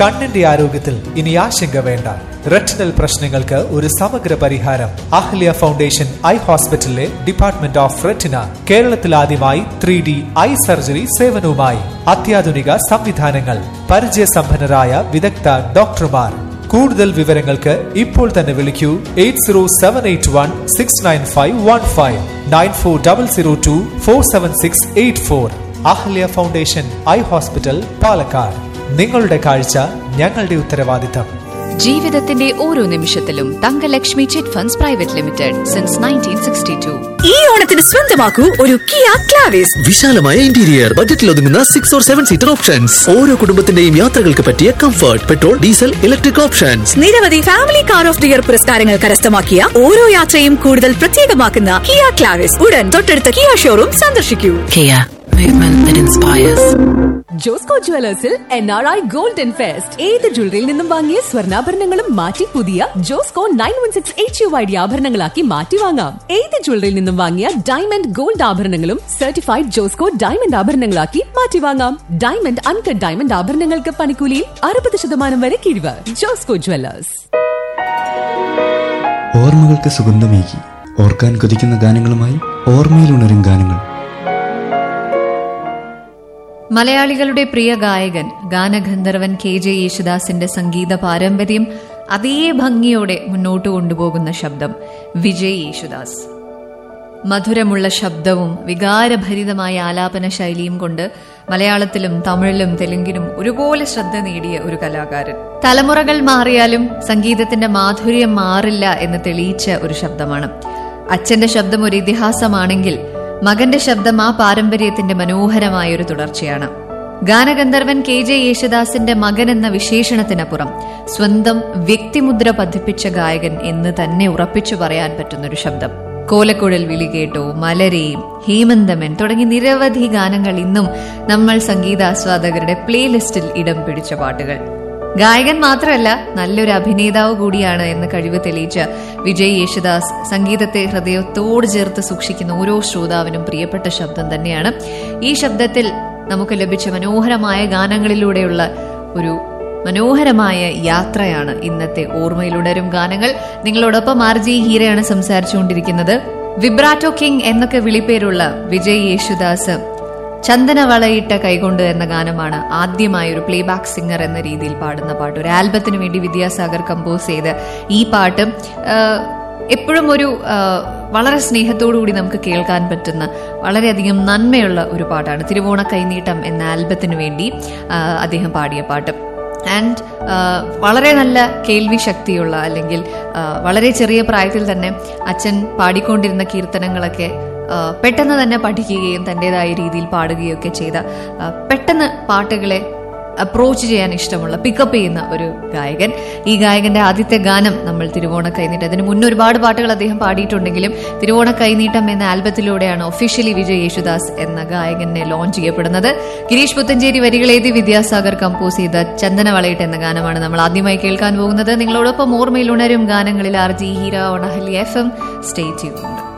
കണ്ണിന്റെ ആരോഗ്യത്തിൽ ഇനി ആശങ്ക വേണ്ട റെറ്റിനൽ പ്രശ്നങ്ങൾക്ക് ഒരു സമഗ്ര പരിഹാരം അഹ്ല്യ ഫൗണ്ടേഷൻ ഐ ഹോസ്പിറ്റലിലെ ഡിപ്പാർട്ട്മെന്റ് ഓഫ് റെറ്റിന കേരളത്തിൽ ആദ്യമായി ത്രീ ഡി ഐ സർജറി സേവനവുമായി അത്യാധുനിക സംവിധാനങ്ങൾ പരിചയസമ്പന്നരായ വിദഗ്ധ ഡോക്ടർമാർ കൂടുതൽ വിവരങ്ങൾക്ക് ഇപ്പോൾ തന്നെ വിളിക്കൂ eight zero seven eight one six nine five one five nine four double zero two four seven six eight four Ahalya foundation eye hospital Palakkad നിങ്ങളുടെ കാഴ്ച ഞങ്ങളുടെ ഉത്തരവാദിത്തം ജീവിതത്തിന്റെ ഓരോ നിമിഷത്തിലും Thangalakshmi chit funds private limited since nineteen sixty two ഈ ഓണത്തിന് സ്വന്തമാക്കൂ ഒരു കിയ ക്ലാവിസ് വിശാലമായ ഇന്റീരിയർ ബജറ്റിൽ ഒതുങ്ങുന്ന six or seven seater options ഓരോ കുടുംബത്തിന്റെയും യാത്രകൾക്ക് പറ്റിയ comfort petrol diesel electric options നിരവധി family car of the year പുരസ്കാരങ്ങൾ കരസ്ഥമാക്കിയ ഓരോ യാത്രയും കൂടുതൽ പ്രത്യേകമാക്കുന്ന കിയ ക്ലാവിസ് ഉടൻ തൊട്ടടുത്ത കിയ ഷോറൂം സന്ദർശിക്കൂ Kia, movement that inspires. Josco ജുവലേഴ്സിൽ N R I golden fest ഏത് ജ്വല്ലറിയിൽ നിന്നും വാങ്ങിയ സ്വർണ്ണാഭരണങ്ങളും മാറ്റി പുതിയ Josco nine one six H U I D ആഭരണങ്ങളാക്കി മാറ്റി വാങ്ങാം ഏത് ജ്വല്ലറിയിൽ നിന്നും വാങ്ങിയ ഡയമണ്ട് ഗോൾഡ് ആഭരണങ്ങളും സർട്ടിഫൈഡ് ജോസ്കോ ഡയമണ്ട് ആഭരണങ്ങളാക്കി മാറ്റി വാങ്ങാം ഡയമണ്ട് അൺകട്ട് ഡയമണ്ട് ആഭരണങ്ങൾക്ക് പണിക്കൂലിയിൽ അറുപത് ശതമാനം വരെ കിഴിവ് ജോസ്കോ ജുവലേഴ്സ് ഓർമ്മകൾക്ക് സുഗന്ധമേകി ഓർക്കാൻ കൊതിക്കുന്ന ഗാനങ്ങളുമായി ഓർമ്മയിലുണരും ഗാനങ്ങൾ മലയാളികളുടെ പ്രിയ ഗായകൻ ഗാനഗന്ധർവൻ കെ ജെ യേശുദാസിന്റെ സംഗീത പാരമ്പര്യം അതേ ഭംഗിയോടെ മുന്നോട്ട് കൊണ്ടുപോകുന്ന ശബ്ദം വിജയ് യേശുദാസ് മധുരമുള്ള ശബ്ദവും വികാരഭരിതമായ ആലാപന ശൈലിയും കൊണ്ട് മലയാളത്തിലും തമിഴിലും തെലുങ്കിലും ഒരുപോലെ ശ്രദ്ധ നേടിയ ഒരു കലാകാരൻ തലമുറകൾ മാറിയാലും സംഗീതത്തിന്റെ മാധുര്യം മാറില്ല എന്ന് തെളിയിച്ച ഒരു ശബ്ദമാണ് അച്ഛന്റെ ശബ്ദം ഒരു ഇതിഹാസമാണെങ്കിൽ മകന്റെ ശബ്ദം ആ പാരമ്പര്യത്തിന്റെ മനോഹരമായ ഒരു തുടർച്ചയാണ് ഗാനഗന്ധർവൻ കെ ജെ യേശുദാസിന്റെ മകൻ എന്ന വിശേഷണത്തിനപ്പുറം സ്വന്തം വ്യക്തിമുദ്ര പതിപ്പിച്ച ഗായകൻ എന്ന് തന്നെ ഉറപ്പിച്ചു പറയാൻ പറ്റുന്നൊരു ശബ്ദം കോലക്കുഴൽ വിളി കേട്ടോ മലരെയും ഹേമന്തമൻ തുടങ്ങി നിരവധി ഗാനങ്ങൾ ഇന്നും നമ്മൾ സംഗീതാസ്വാദകരുടെ പ്ലേലിസ്റ്റിൽ ഇടം പിടിച്ച പാട്ടുകൾ ഗായകൻ മാത്രമല്ല നല്ലൊരു അഭിനേതാവ് കൂടിയാണ് എന്ന് കഴിവ് തെളിയിച്ച വിജയ് യേശുദാസ് സംഗീതത്തെ ഹൃദയത്തോട് ചേർത്ത് സൂക്ഷിക്കുന്ന ഓരോ ശ്രോതാവിനും പ്രിയപ്പെട്ട ശബ്ദം തന്നെയാണ് ഈ ശബ്ദത്തിൽ നമുക്ക് ലഭിച്ച മനോഹരമായ ഗാനങ്ങളിലൂടെയുള്ള ഒരു മനോഹരമായ യാത്രയാണ് ഇന്നത്തെ ഓർമ്മയിലുടരും ഗാനങ്ങൾ നിങ്ങളോടൊപ്പം ആർ ജി ഹീരയാണ് സംസാരിച്ചുകൊണ്ടിരിക്കുന്നത് വിബ്രാറ്റോ കിങ് എന്നൊക്കെ വിളിപ്പേരുള്ള വിജയ് യേശുദാസ് ചന്ദന വളയിട്ട കൈകൊണ്ട് എന്ന ഗാനമാണ് ആദ്യമായ ഒരു പ്ലേബാക്ക് സിംഗർ എന്ന രീതിയിൽ പാടുന്ന പാട്ട് ഒരു ആൽബത്തിന് വേണ്ടി വിദ്യാസാഗർ കമ്പോസ് ചെയ്ത് ഈ പാട്ട് എപ്പോഴും ഒരു ആ, വളരെ സ്നേഹത്തോടു കൂടി നമുക്ക് കേൾക്കാൻ പറ്റുന്ന വളരെയധികം നന്മയുള്ള ഒരു പാട്ടാണ് തിരുവോണ കൈനീട്ടം എന്ന ആൽബത്തിന് വേണ്ടി ആ, അദ്ദേഹം പാടിയ പാട്ട് ആൻഡ് വളരെ നല്ല കേൾവി ശക്തിയുള്ള അല്ലെങ്കിൽ ആ, വളരെ ചെറിയ പ്രായത്തിൽ തന്നെ അച്ഛൻ പാടിക്കൊണ്ടിരുന്ന കീർത്തനങ്ങളൊക്കെ ആ, പെട്ടെന്ന് തന്നെ പഠിക്കുകയും തൻ്റെതായ രീതിയിൽ പാടുകയും ഒക്കെ ചെയ്ത ആ, പെട്ടെന്ന് പാട്ടുകളെ അപ്രോച്ച് ചെയ്യാൻ ഇഷ്ടമുള്ള പിക്കപ്പ് ചെയ്യുന്ന ഒരു ഗായകൻ ഈ ഗായകന്റെ ആദ്യത്തെ ഗാനം നമ്മൾ തിരുവോണ കൈനീട്ടം അതിന് മുന്നേ ഒരുപാട് പാട്ടുകൾ അദ്ദേഹം പാടിയിട്ടുണ്ടെങ്കിലും തിരുവോണ കൈനീട്ടം എന്ന ആൽബത്തിലൂടെയാണ് ഒഫീഷ്യലി വിജയ് യേശുദാസ് എന്ന ഗായകനെ ലോഞ്ച് ചെയ്യപ്പെടുന്നത് ഗിരീഷ് പുത്തഞ്ചേരി വരികളെഴുതി വിദ്യാസാഗർ കമ്പോസ് ചെയ്ത ചന്ദന വളയിട്ട് എന്ന ഗാനമാണ് നമ്മൾ ആദ്യമായി കേൾക്കാൻ പോകുന്നത് നിങ്ങളോടൊപ്പം ഓർമ്മയിൽ ഉണരും ഗാനങ്ങളിൽ ആർ ജി ഹീര ഒണഹലി എഫ് എം സ്റ്റേ ചെയ്യുന്നുണ്ട്